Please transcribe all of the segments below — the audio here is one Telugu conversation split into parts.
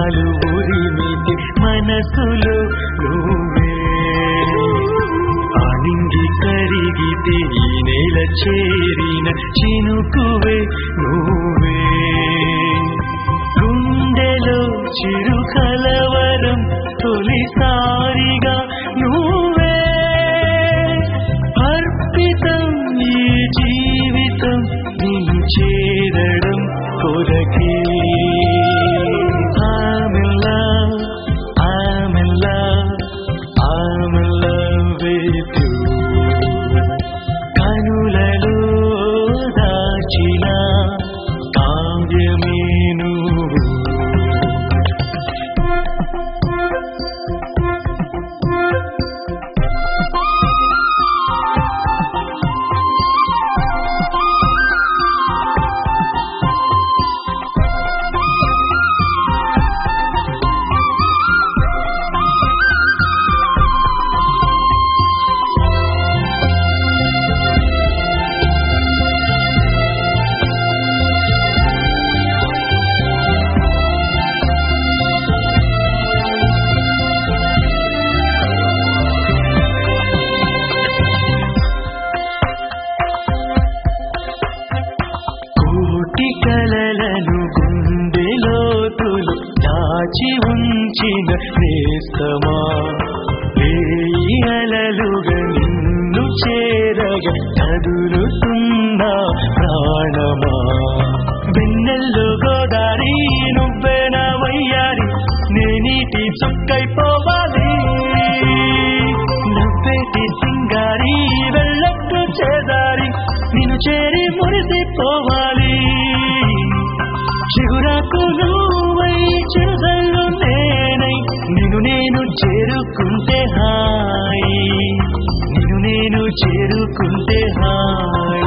మేఘాలు ఉరిమితే మనసులో నువ్వే ఆనింగి కరిగితే ఈ నేల చేరిన చినుకువే నువ్వే గుండెలో చిరు కలవరం తొలిసారిగా నువ్వే అర్పితం ఈ జీవితం నిన్ను చేరడం కొరకే I'm in love, I'm in love, I'm in love with you. కనులలో దాచిన కావ్యమే నువ్వు కోటి కలలను గుండెలోతులు దాచి ఉంచిన నేస్తమా వేయి అలలుగా నిన్ను చేరగా కదులుతున్నా ప్రాణమా వెన్నెల్లో గోదారి నువ్వేన వయ్యారి నేనీటి చుక్కైపోవాలి నవ్వేటి సింగారి వెళ్ళట్టు చేదారి నిన్ను చేరి మురిసిపోవాలి చిగురాకు నువ్వై చిరుసల్లు నేనై నిన్ను నేను చేరుకుంటే హాయి నిన్ను నేను చేరుకుంటే హాయి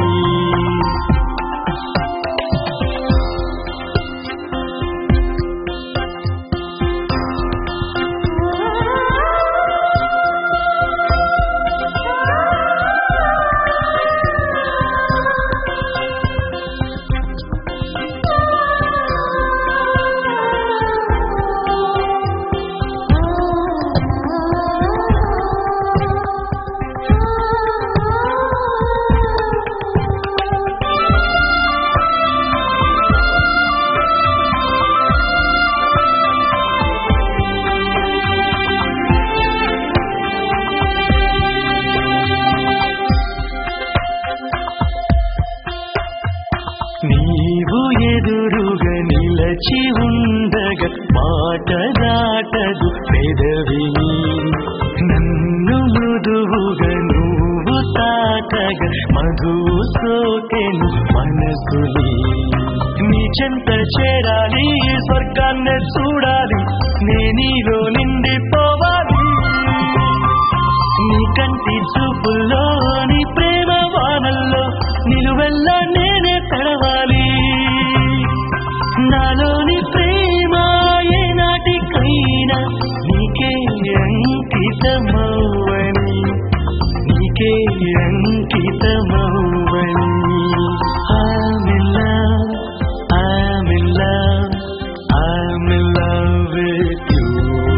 నీవు ఎదురుగా నిలచి ఉండగా మాట దాటదు పెదవిని నన్ను మృదువుగా నువ్వు తాకగా మధువు సోకెను మనసుని నీ చెంత చేరాలి స్వర్గాన్ని చూడాలి నే నీలో నిండిపోవాలి నీ కంటి చూపుల్లో నీ ప్రేమ వానల్లో నిలువెల్లా నేనే తడవాలి నాలోని ప్రేమ ఏ నాటికైనా నీకే అంకితమవ్వని నీకే అంకితమవ్వని I'm in love, I'm in love, I'm in love with you.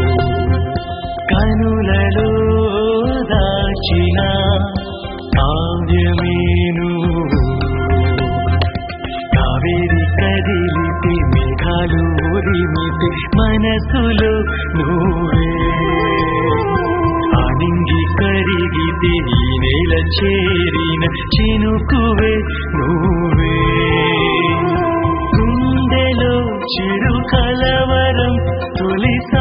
కనులలో దాచిన కావ్యమే నువ్వు కావేరి కదిలితే మేఘాలు ఉరిమితే మనసులో నువ్వే ఆనింగి కరిగితే ఈ నేల చేరిన చినుకువే నువ్వే గుండెలో చిరు కలవరం తొలిసా